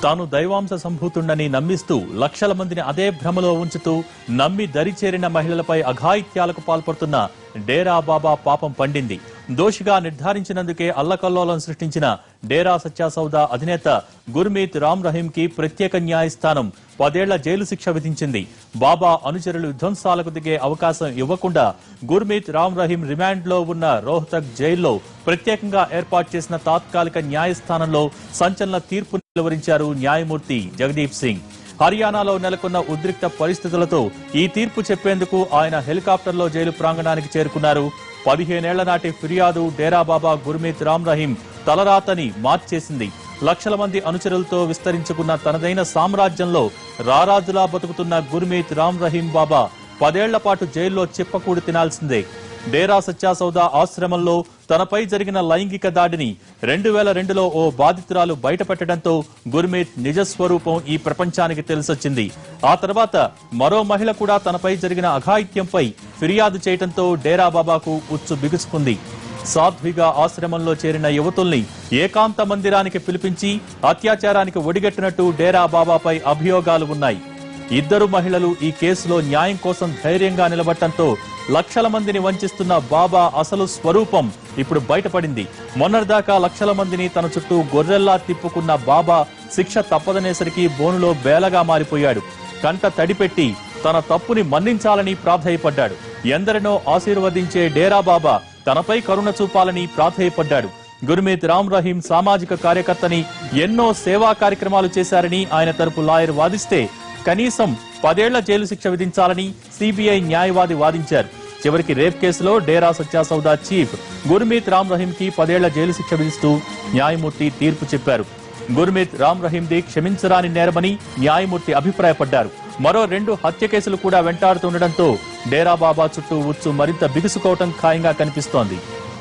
తాను దైవాంశ సంభూతుండని నమ్మిస్తూ లక్షల మందిని అదే భ్రమలో ఉంచుతూ నమ్మి దరిచేరిన మహిళలపై అఘాయిత్యాలకు పాల్పడుతున్న డేరా బాబా పాపం పండింది దోషిగా నిర్ధారించినందుకే అల్లకల్లోలం సృష్టించిన డేరా సత్యాసౌదా అధినేత గుర్మీత్ రామ్ రహీం కి ప్రత్యేక న్యాయస్థానం పదేళ్ల జైలు శిక్ష విధించింది బాబా అనుచరులు విధ్వంసాలకు దిగే అవకాశం ఇవ్వకుండా గుర్మీత్ రామ్ రహీం రిమాండ్ లో ఉన్న రోహ్తక్ జైల్లో ప్రత్యేకంగా ఏర్పాటు చేసిన తాత్కాలిక న్యాయస్థానంలో సంచలన తీర్పు వెలువరించారు న్యాయమూర్తి జగదీప్ సింగ్ హర్యానాలో నెలకొన్న ఉద్రిక్త పరిస్థితులతో ఈ తీర్పు చెప్పేందుకు ఆయన హెలికాప్టర్లో జైలు ప్రాంగణానికి చేరుకున్నారు పదిహేనేళ్ల నాటి ఫిర్యాదు డేరా బాబా గుర్మీత్ రామ్ రహీం తలరాతని మార్చేసింది లక్షల మంది అనుచరులతో విస్తరించుకున్న తనదైన సామ్రాజ్యంలో రారాజులా బతుకుతున్న గుర్మీత్ రామ్ రహీం బాబా పదేళ్ల పాటు జైల్లో చిప్పకూడి తినాల్సిందే డేరా సత్యాసౌదా ఆశ్రమంలో తనపై జరిగిన లైంగిక దాడిని రెండు వేల రెండులో ఓ బాధితురాలు బయటపెట్టడంతో గుర్మీత్ నిజస్వరూపం ఈ ప్రపంచానికి తెలిసొచ్చింది ఆ తర్వాత మరో మహిళ కూడా తనపై జరిగిన అఘాయిత్యంపై ఫిర్యాదు చేయడంతో డేరా బాబాకు ఉచ్చు బిగుసుకుంది సాధ్విగా ఆశ్రమంలో చేరిన యువతుల్ని ఏకాంత మందిరానికి పిలిపించి అత్యాచారానికి ఒడిగట్టినట్టు డేరా బాబాపై అభియోగాలు ఉన్నాయి ఇద్దరు మహిళలు ఈ కేసులో న్యాయం కోసం ధైర్యంగా నిలబడటంతో లక్షల మందిని వంచిస్తున్న బాబా అసలు స్వరూపం ఇప్పుడు బయటపడింది మొన్నటిదాకా లక్షల మందిని తన చుట్టూ గొర్రెల్లా తిప్పుకున్న బాబా శిక్ష తప్పదనేసరికి బోనులో బేలగా మారిపోయాడు కంట తడిపెట్టి తన తప్పుని మన్నించాలని ప్రాధేయపడ్డాడు ఎందరినో ఆశీర్వదించే డేరా బాబా తనపై కరుణ చూపాలని ప్రాధేయపడ్డాడు గురుమీత్ రామ్ రహీం సామాజిక కార్యకర్తని ఎన్నో సేవా కార్యక్రమాలు చేశారని ఆయన తరపు లాయర్ వాదిస్తే కనీసం పదేళ్ల జైలు శిక్ష విధించాలని సిబిఐ న్యాయవాది వాదించారు చివరికి రేప్ కేసులో డేరా సత్యాసౌదా చీఫ్ గుర్మీత్ రామ్ రహీం కి పదేళ్ల జైలు శిక్ష విధిస్తూ న్యాయమూర్తి తీర్పు చెప్పారు గుర్మీత్ రామ్ రహీంది క్షమించరాని నేరమని న్యాయమూర్తి అభిప్రాయపడ్డారు మరో రెండు హత్య కేసులు కూడా వెంటాడుతుండటంతో డేరా బాబా చుట్టూ ఉచ్చు మరింత బిగుసుకోవటం ఖాయంగా కనిపిస్తోంది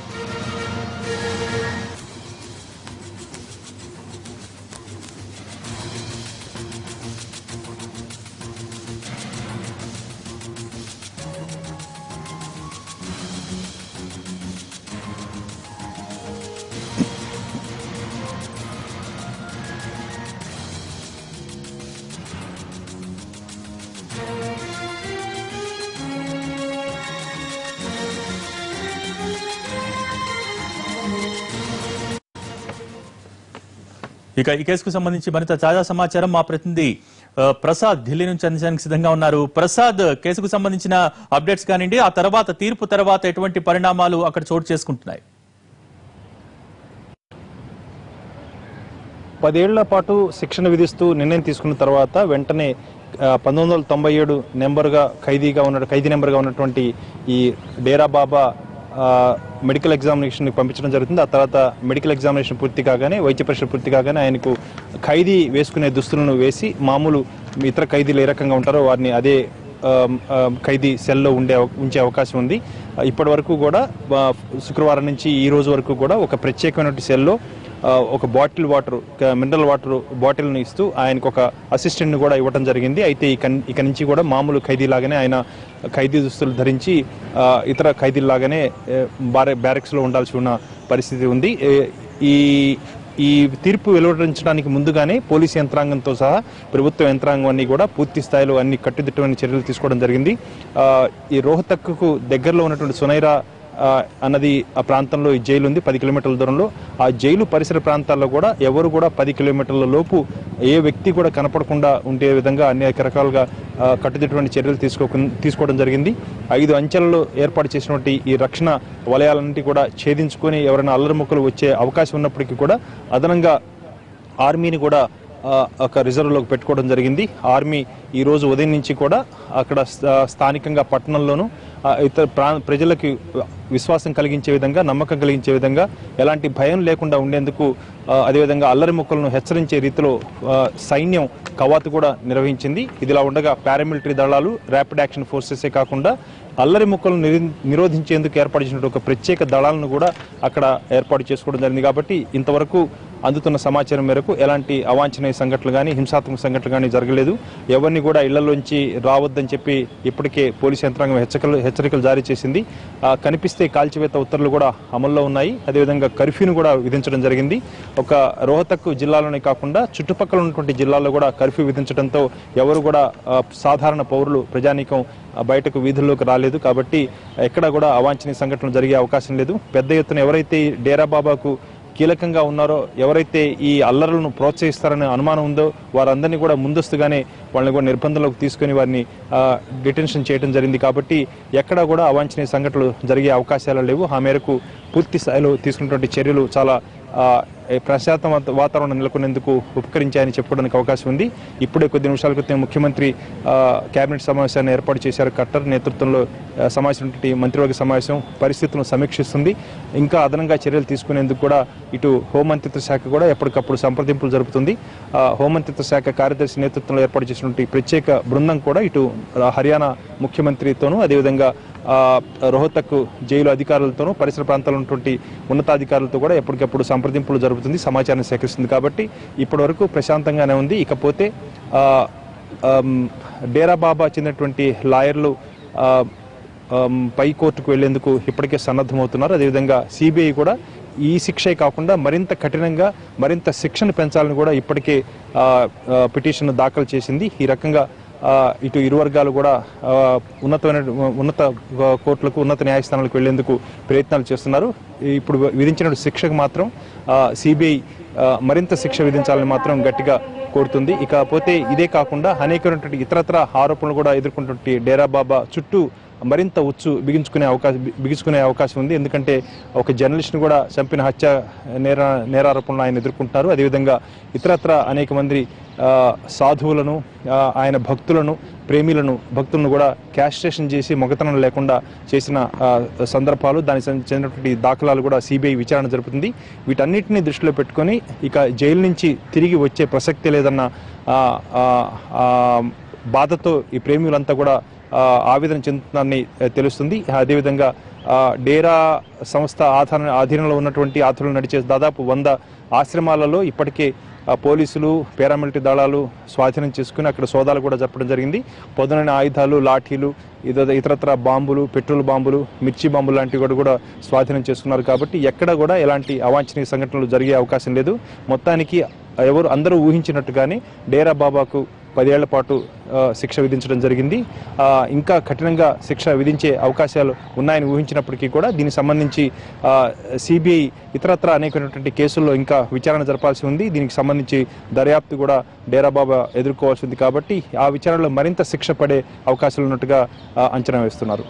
ఇక ఈ కేసుకు సంబంధించి మరింత తాజా సమాచారం మా ప్రతినిధి ఆ, ప్రసాద్ ఢిల్లీ నుంచి అందించడానికి సిద్ధంగా ఉన్నారు ప్రసాద్ కేసుకు సంబంధించిన అప్డేట్స్ కానివ్వండి ఆ తర్వాత తీర్పు తర్వాత ఎటువంటి పరిణామాలు అక్కడ చోటు చేసుకుంటున్నాయి పదేళ్ల పాటు శిక్షణ విధిస్తూ నిర్ణయం తీసుకున్న తర్వాత వెంటనే ఆ, పంతొమ్మిది వందల తొంభై ఏడు నెంబర్గా ఖైదీగా ఉన్న ఖైదీ నెంబర్గా ఉన్నటువంటి ఈ డేరా బాబా ఆ, మెడికల్ ఎగ్జామినేషన్ పంపించడం జరుగుతుంది ఆ తర్వాత మెడికల్ ఎగ్జామినేషన్ పూర్తి కాగానే వైద్య పరీక్ష పూర్తి కాగానే ఆయనకు ఖైదీ వేసుకునే దుస్తులను వేసి మామూలు ఇతర ఖైదీలు ఏ రకంగా ఉంటారో వారిని అదే ఆ, ఆ, ఖైదీ సెల్లో ఉండే అవ- ఉంచే అవకాశం ఉంది ఇప్పటి వరకు కూడా ఆ, శుక్రవారం నుంచి ఈ రోజు వరకు కూడా ఒక ప్రత్యేకమైన సెల్లో ఆ, ఒక బాటిల్ వాటర్ మినరల్ వాటర్ బాటిల్ని ఇస్తూ ఆయనకు ఒక అసిస్టెంట్ని కూడా ఇవ్వడం జరిగింది అయితే ఇక ఇక నుంచి కూడా మామూలు ఖైదీలాగానే ఆయన ఖైదీ దుస్తులు ధరించి ఆ, ఇతర ఖైదీలాగానే ఏ, బారె బ్యారెక్స్లో ఉండాల్సి ఉన్న పరిస్థితి ఉంది ఏ, ఈ ఈ తీర్పు వెలువరించడానికి ముందుగానే పోలీసు యంత్రాంగంతో సహా ప్రభుత్వ యంత్రాంగం అన్ని కూడా పూర్తి స్థాయిలో అన్ని కట్టుదిట్టమైన చర్యలు తీసుకోవడం జరిగింది ఆ, ఈ రోహతక్కు దగ్గరలో ఉన్నటువంటి సునైరా ఆ, అన్నది ఆ ప్రాంతంలో ఈ జైలు ఉంది పది కిలోమీటర్ల దూరంలో ఆ జైలు పరిసర ప్రాంతాల్లో కూడా ఎవరు కూడా పది కిలోమీటర్ల లోపు ఏ వ్యక్తి కూడా కనపడకుండా ఉండే విధంగా అనేక రకాలుగా ఆ, కట్టుదిట్టమైన చర్యలు తీసుకో తీసుకోవడం జరిగింది ఐదు అంచెలలో ఏర్పాటు చేసినటువంటి ఈ రక్షణ వలయాలన్నింటి కూడా ఛేదించుకొని ఎవరైనా అల్లరి ముక్కలు వచ్చే అవకాశం ఉన్నప్పటికీ కూడా అదనంగా ఆర్మీని కూడా ఆ, ఒక రిజర్వ్లోకి పెట్టుకోవడం జరిగింది ఆర్మీ ఈ రోజు ఉదయం నుంచి కూడా అక్కడ స్థా- స్థానికంగా పట్టణంలోను ఆ, ఇతర ప్రా ప్రజలకు విశ్వాసం కలిగించే విధంగా నమ్మకం కలిగించే విధంగా ఎలాంటి భయం లేకుండా ఉండేందుకు ఆ, అదేవిధంగా అల్లరి ముక్కలను హెచ్చరించే రీతిలో ఆ, సైన్యం కవాతు కూడా నిర్వహించింది ఇదిలా ఉండగా పారామిలిటరీ దళాలు ర్యాపిడ్ యాక్షన్ ఫోర్సెసే కాకుండా అల్లరి ముక్కలను నిరి- నిరోధించేందుకు ఏర్పాటు చేసిన ఒక ప్రత్యేక దళాలను కూడా అక్కడ ఏర్పాటు చేసుకోవడం జరిగింది కాబట్టి ఇంతవరకు అందుతున్న సమాచారం మేరకు ఎలాంటి అవాంఛనీయ సంఘటనలు కానీ హింసాత్మక సంఘటనలు కానీ జరగలేదు ఎవరిని కూడా ఇళ్లలోంచి రావద్దని చెప్పి ఇప్పటికే పోలీసు యంత్రాంగం హెచ్చరికలు హెచ్చరికలు జారీ చేసింది ఆ, కనిపిస్తే కాల్చివేత ఉత్తర్వులు కూడా అమల్లో ఉన్నాయి అదేవిధంగా కర్ఫ్యూను కూడా విధించడం జరిగింది ఒక రోహతక్ జిల్లాలోనే కాకుండా చుట్టుపక్కల ఉన్నటువంటి జిల్లాల్లో కూడా కర్ఫ్యూ విధించడంతో ఎవరు కూడా ఆ, సాధారణ పౌరులు ప్రజానీకం ఆ, బయటకు వీధుల్లోకి రాలేదు కాబట్టి ఎక్కడా కూడా అవాంఛనీయ సంఘటనలు జరిగే అవకాశం లేదు పెద్ద ఎత్తున ఎవరైతే ఈ డేరా బాబాకు కీలకంగా ఉన్నారో ఎవరైతే ఈ అల్లర్లను ప్రోత్సహిస్తారనే అనుమానం ఉందో వారందరినీ కూడా ముందస్తుగానే వాళ్ళని కూడా నిర్బంధంలోకి తీసుకొని వారిని ఆ, డిటెన్షన్ చేయడం జరిగింది కాబట్టి ఎక్కడా కూడా అవాంఛనీయ సంఘటనలు జరిగే అవకాశాలు లేవు ఆ మేరకు పూర్తి స్థాయిలో తీసుకున్నటువంటి చర్యలు చాలా ఆ, ఏ ప్రశాంత వాత- వాతావరణం నెలకొనేందుకు ఉపకరించాయని చెప్పుకోవడానికి అవకాశం ఉంది ఇప్పుడే కొద్ది నిమిషాల క్రితం ముఖ్యమంత్రి ఆ, కేబినెట్ సమావేశాన్ని ఏర్పాటు చేశారు కట్టర్ నేతృత్వంలో ఆ, సమావేశమైనటువంటి మంత్రివర్గ సమావేశం పరిస్థితులను సమీక్షిస్తుంది ఇంకా అదనంగా చర్యలు తీసుకునేందుకు కూడా ఇటు హోంమంత్రిత్వ శాఖ కూడా ఎప్పటికప్పుడు సంప్రదింపులు జరుపుతుంది ఆ, హోంమంత్రిత్వ శాఖ కార్యదర్శి నేతృత్వంలో ఏర్పాటు చేసినటువంటి ప్రత్యేక బృందం కూడా ఇటు ఆ, హర్యానా ముఖ్యమంత్రితోనూ అదేవిధంగా ఆ, రోహతక్ జైలు అధికారులతోనూ పరిసర ప్రాంతాల్లో ఉన్నటువంటి ఉన్నతాధికారులతో కూడా ఎప్పటికప్పుడు సంప్రదింపులు జరుపుతుంది సమాచారాన్ని సేకరిస్తుంది కాబట్టి ఇప్పటి వరకు ప్రశాంతంగానే ఉంది ఇకపోతే ఆ, ఆమ్, డేరా బాబా చెందినటువంటి లాయర్లు ఆ, ఆమ్, పై కోర్టుకు వెళ్లేందుకు ఇప్పటికే సన్నద్ధమవుతున్నారు అదేవిధంగా సిబిఐ కూడా ఈ శిక్షే కాకుండా మరింత కఠినంగా మరింత శిక్షను పెంచాలని కూడా ఇప్పటికే ఆ, ఆ, పిటిషన్ దాఖలు చేసింది ఈ రకంగా ఆ, ఇటు ఇరు వర్గాలు కూడా ఆ, ఉన్నతమైన ఉన్నత కోర్టులకు ఉన్నత న్యాయస్థానాలకు వెళ్లేందుకు ప్రయత్నాలు చేస్తున్నారు ఇప్పుడు విధించిన శిక్షకు మాత్రం సిబిఐ మరింత శిక్ష విధించాలని మాత్రం గట్టిగా కోరుతుంది ఇకపోతే ఇదే కాకుండా అనేకమైనటువంటి ఇతరత్ర ఆరోపణలు కూడా ఎదుర్కొంటున్న డేరా బాబా చుట్టూ మరింత ఉచ్చు బిగించుకునే అవకాశం బిగించుకునే అవకాశం ఉంది ఎందుకంటే ఒక జర్నలిస్ట్ని కూడా చంపిన హత్య నేర నేరారోపణలు ఆయన ఎదుర్కొంటున్నారు అదేవిధంగా ఇతరత్ర అనేక మంది ఆ, సాధువులను ఆ, ఆయన భక్తులను ప్రేమిలను భక్తులను కూడా క్యాస్ట్రేషన్ చేసి మొగతనం లేకుండా చేసిన ఆ, సందర్భాలు దానికి చెంది- చెందినటువంటి దాఖలాలు కూడా సిబిఐ విచారణ జరుపుతుంది వీటన్నిటిని దృష్టిలో పెట్టుకొని ఇక జైలు నుంచి తిరిగి వచ్చే ప్రసక్తి లేదన్న ఆ, ఆ, ఆ, బాధతో ఈ ప్రేమికులంతా కూడా ఆ, ఆవేదన చెందుతున్నారని ఆ, తెలుస్తుంది అదేవిధంగా ఆ, డేరా సంస్థ ఆధార ఆధీనంలో ఉన్నటువంటి ఆధ్వర్యంలో నడిచే దాదాపు వంద ఆశ్రమాలలో ఇప్పటికే ఆ, పోలీసులు పారామిలిటరీ దళాలు స్వాధీనం చేసుకుని అక్కడ సోదాలు కూడా జరపడం జరిగింది పొదనైన ఆయుధాలు లాఠీలు ఇతర ఇతరత్ర బాంబులు పెట్రోల్ బాంబులు మిర్చి బాంబులు లాంటివి కూడా కూడా స్వాధీనం చేసుకున్నారు కాబట్టి ఎక్కడ కూడా ఎలాంటి అవాంఛనీయ సంఘటనలు జరిగే అవకాశం లేదు మొత్తానికి ఎవరు అందరూ ఊహించినట్టుగానే డేరా బాబాకు పదేళ్ల పాటు ఆ, శిక్ష విధించడం జరిగింది ఆ, ఇంకా కఠినంగా శిక్ష విధించే అవకాశాలు ఉన్నాయని ఊహించినప్పటికీ కూడా దీనికి సంబంధించి సిబిఐ ఇతరత్ర అనేకమైనటువంటి కేసుల్లో ఇంకా విచారణ జరపాల్సి ఉంది దీనికి సంబంధించి దర్యాప్తు కూడా డేరా బాబా ఎదుర్కోవాల్సి ఉంది కాబట్టి ఆ విచారణలో మరింత శిక్ష పడే అవకాశాలు ఉన్నట్టుగా ఆ, అంచనా వేస్తున్నారు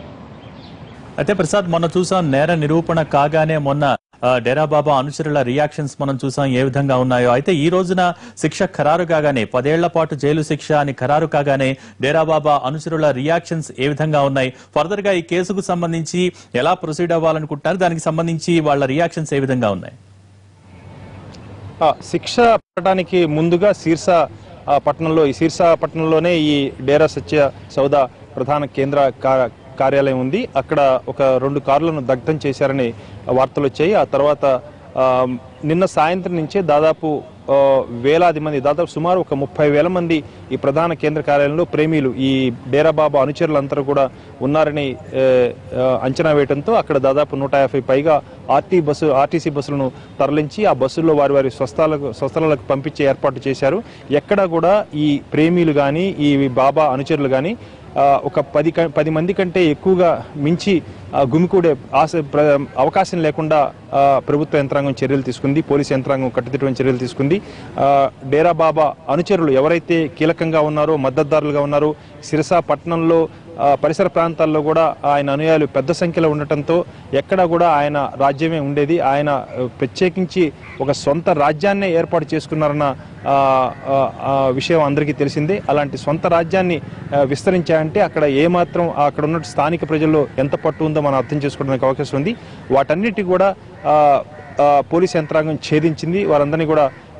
అయితే ప్రసాద్ మొన్న చూసాం నేర నిరూపణ కాగానే మొన్న ఆ, డేరా బాబా అనుచరుల రియాక్షన్స్ మనం చూసాం ఏ విధంగా ఉన్నాయో అయితే ఈ రోజున శిక్ష ఖరారు కాగానే పదేళ్ల పాటు జైలు శిక్ష అని ఖరారు కాగానే డేరా బాబా అనుచరుల రియాక్షన్స్ ఏ విధంగా ఉన్నాయి ఫర్దర్ గా ఈ కేసుకు సంబంధించి ఎలా ప్రొసీడ్ అవ్వాలనుకుంటున్నారు దానికి సంబంధించి వాళ్ళ రియాక్షన్స్ ఏ విధంగా ఉన్నాయి ఆ, శిక్ష పడటానికి ముందుగా శీర్ష ఆ, పట్టణంలో ఈ శీర్ష పట్టణంలోనే ఈ డేరా సత్య సౌద ప్రధాన కేంద్ర కా- కార్యాలయం ఉంది అక్కడ ఒక రెండు కార్లను దగ్ధం చేశారని వార్తలు వచ్చాయి ఆ తర్వాత ఆ, నిన్న సాయంత్రం నుంచే దాదాపు ఆ, వేలాది మంది దాదాపు సుమారు ఒక ముప్పై వేల మంది ఈ ప్రధాన కేంద్ర కార్యాలయంలో ప్రేమీలు ఈ డేరా బాబా అనుచరులందరూ కూడా ఉన్నారని ఏ, ఆ, అంచనా వేయడంతో అక్కడ దాదాపు నూట యాభై పైగా ఆర్టీ బస్సు ఆర్టీసీ బస్సులను తరలించి ఆ బస్సుల్లో వారి వారి స్వస్థలాలకు స్వస్థలాలకు పంపించే ఏర్పాటు చేశారు ఎక్కడా కూడా ఈ ప్రేమీలు కానీ ఈ బాబా అనుచరులు కానీ ఆ, ఒక పది క- పది మంది కంటే ఎక్కువగా మించి ఆ, గుమికూడే ఆశ ప్ర- అవకాశం లేకుండా ఆ, ప్రభుత్వ యంత్రాంగం చర్యలు తీసుకుంది పోలీస్ యంత్రాంగం కట్టుదిట్టమైన చర్యలు తీసుకుంది ఆ, డేరా బాబా అనుచరులు ఎవరైతే కీలకంగా ఉన్నారో మద్దతుదారులుగా ఉన్నారో సిరసా పట్టణంలో ఆ, పరిసర ప్రాంతాల్లో కూడా ఆయన అనుయాయులు పెద్ద సంఖ్యలో ఉండటంతో ఎక్కడా కూడా ఆయన రాజ్యమే ఉండేది ఆయన ఆ, ప్రత్యేకించి ఒక సొంత రాజ్యాన్నే ఏర్పాటు చేసుకున్నారన్న ఆ, ఆ, ఆ విషయం అందరికీ తెలిసిందే అలాంటి సొంత రాజ్యాన్ని ఆ, విస్తరించాయంటే అక్కడ ఏమాత్రం అక్కడ ఉన్న స్థానిక ప్రజల్లో ఎంత పట్టు ఉందో మనం అర్థం చేసుకోవడానికి అవకాశం ఉంది వాటన్నిటి కూడా ఆ, ఆ, పోలీస్ యంత్రాంగం ఛేదించింది వారందరినీ కూడా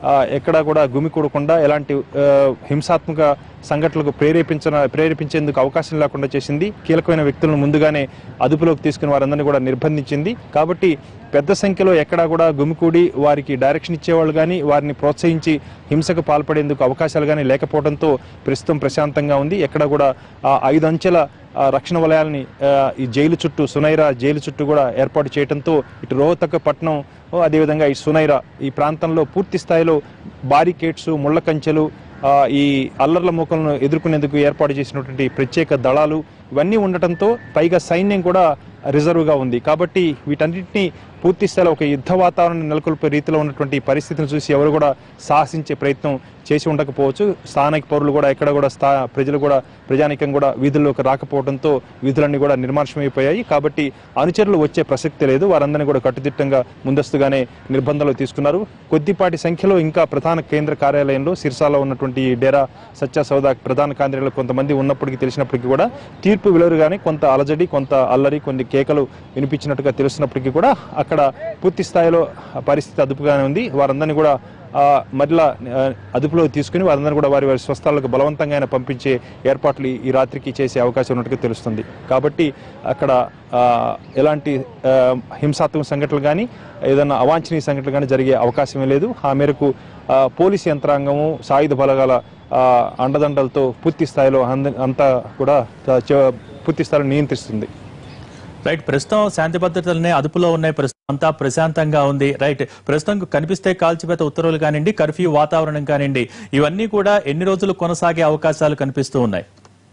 ఆ, ఎక్కడా కూడా గుమికూడకుండా ఎలాంటి ఆ, హింసాత్మక సంఘటనలకు ప్రేరేపించిన ప్రేరేపించేందుకు అవకాశం లేకుండా చేసింది కీలకమైన వ్యక్తులను ముందుగానే అదుపులోకి తీసుకుని వారందరినీ కూడా నిర్బంధించింది కాబట్టి పెద్ద సంఖ్యలో ఎక్కడా కూడా గుమికూడి వారికి డైరెక్షన్ ఇచ్చేవాళ్ళు కానీ వారిని ప్రోత్సహించి హింసకు పాల్పడేందుకు అవకాశాలు కానీ లేకపోవడంతో ప్రస్తుతం ప్రశాంతంగా ఉంది ఎక్కడ కూడా ఆ ఐదు అంచెల ఆ, రక్షణ వలయాల్ని ఆ, ఈ జైలు చుట్టూ సునైరా జైలు చుట్టూ కూడా ఏర్పాటు చేయడంతో ఇటు రోహతక్ పట్టణం ఓ, అదేవిధంగా ఈ సునైరా ఈ ప్రాంతంలో పూర్తి స్థాయిలో బారికేడ్స్ ముళ్ళ కంచెలు ఆ, ఈ అల్లర్ల మూకలను ఎదుర్కొనేందుకు ఏర్పాటు చేసినటువంటి ప్రత్యేక దళాలు ఇవన్నీ ఉండటంతో పైగా సైన్యం కూడా రిజర్వ్గా ఉంది కాబట్టి వీటన్నిటిని పూర్తి స్థాయిలో ఒక యుద్ధ వాతావరణం నెలకొల్పే రీతిలో ఉన్నటువంటి పరిస్థితిని చూసి ఎవరు కూడా సాహసించే ప్రయత్నం చేసి ఉండకపోవచ్చు స్థానిక పౌరులు కూడా ఎక్కడ కూడా స్థా ప్రజలు కూడా ప్రజానికం కూడా వీధుల్లోకి రాకపోవడంతో వీధులన్నీ కూడా నిర్మానుష్యమైపోయాయి కాబట్టి అనుచరులు వచ్చే ప్రసక్తి లేదు వారందరినీ కూడా కట్టుదిట్టంగా ముందస్తుగానే నిర్బంధాలు తీసుకున్నారు కొద్దిపాటి సంఖ్యలో ఇంకా ప్రధాన కేంద్ర కార్యాలయంలో సిర్సాలో ఉన్నటువంటి ఈ డేరా సత్య సౌదా ప్రధాన కార్యాలయంలో కొంతమంది ఉన్నప్పటికీ తెలిసినప్పటికీ కూడా తీర్పు వెలువరుగానే కొంత అలజడి కొంత అల్లరి కొన్ని కేకలు వినిపించినట్టుగా తెలుస్తున్నప్పటికీ కూడా అక్కడ పూర్తి స్థాయిలో ఆ పరిస్థితి అదుపుగానే ఉంది వారందరినీ కూడా ఆ, మరలా ఆ, అదుపులో తీసుకుని వారందరూ కూడా వారి వారి స్వస్థలాలకు బలవంతంగా ఆయన పంపించే ఏర్పాట్లు ఈ- ఈ రాత్రికి చేసే అవకాశం ఉన్నట్టుగా తెలుస్తుంది కాబట్టి అక్కడ ఆ, ఎలాంటి ఆ, హింసాత్మక సంఘటనలు కానీ ఏదైనా అవాంఛనీయ సంఘటనలు కానీ జరిగే అవకాశమే లేదు ఆ మేరకు ఆ, పోలీసు యంత్రాంగము సాయుధ బలగాల ఆ, అండదండలతో పూర్తి స్థాయిలో అంద- అంతా కూడా ఆ, చ- పూర్తి స్థాయిలో నియంత్రిస్తుంది రైట్ ప్రస్తుతం శాంతి భద్రతలనే అదుపులో ఉన్నాయి ప్రస్తుతం అంతా ప్రశాంతంగా ఉంది రైట్ ప్రస్తుతం కనిపిస్తే కాల్చివేత ఉత్తర్వులు కానివ్వండి కర్ఫ్యూ వాతావరణం కానివ్వండి ఇవన్నీ కూడా ఎన్ని రోజులు కొనసాగే అవకాశాలు కనిపిస్తూ ఉన్నాయి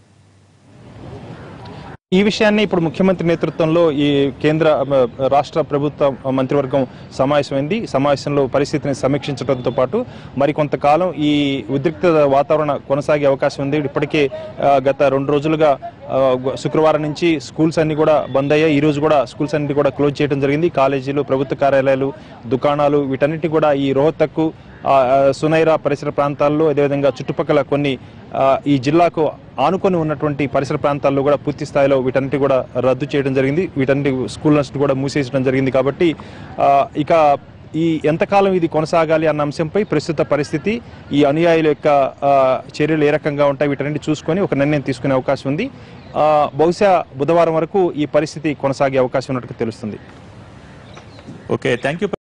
ఈ విషయాన్ని ఇప్పుడు ముఖ్యమంత్రి నేతృత్వంలో ఈ కేంద్ర మ, రాష్ట్ర ప్రభుత్వ మంత్రివర్గం సమావేశమైంది సమావేశంలో పరిస్థితిని సమీక్షించడంతో పాటు మరి కొంతకాలం ఈ ఉద్రిక్త వాతావరణ కొనసాగే అవకాశం ఉంది ఇప్పటికే ఆ, గత రెండు రోజులుగా ఆ, గు- శుక్రవారం నుంచి స్కూల్స్ అన్ని కూడా బంద్ అయ్యాయి ఈ రోజు కూడా స్కూల్స్ అన్ని కూడా క్లోజ్ చేయడం జరిగింది కాలేజీలు ప్రభుత్వ కార్యాలయాలు దుకాణాలు వీటన్నిటి కూడా ఈ రోహతక్కు ఆ, ఆ, సునైరా పరిసర ప్రాంతాల్లో అదేవిధంగా చుట్టుపక్కల కొన్ని ఆ, ఈ జిల్లాకు ఆనుకొని ఉన్నటువంటి పరిసర ప్రాంతాల్లో కూడా పూర్తి స్థాయిలో వీటన్నిటి కూడా రద్దు చేయడం జరిగింది వీటన్నిటి స్కూల్స్ కూడా మూసేయడం జరిగింది కాబట్టి ఆ, ఇక ఈ ఎంతకాలం ఇది కొనసాగాలి అన్న అంశంపై ప్రస్తుత పరిస్థితి ఈ అనుయాయుల యొక్క ఆ, చర్యలు ఏ రకంగా ఉంటాయి వీటన్నిటి చూసుకొని ఒక నిర్ణయం తీసుకునే అవకాశం ఉంది ఆ, బహుశా బుధవారం వరకు ఈ పరిస్థితి కొనసాగే అవకాశం ఉన్నట్టు తెలుస్తుంది ఓకే థ్యాంక్ యూ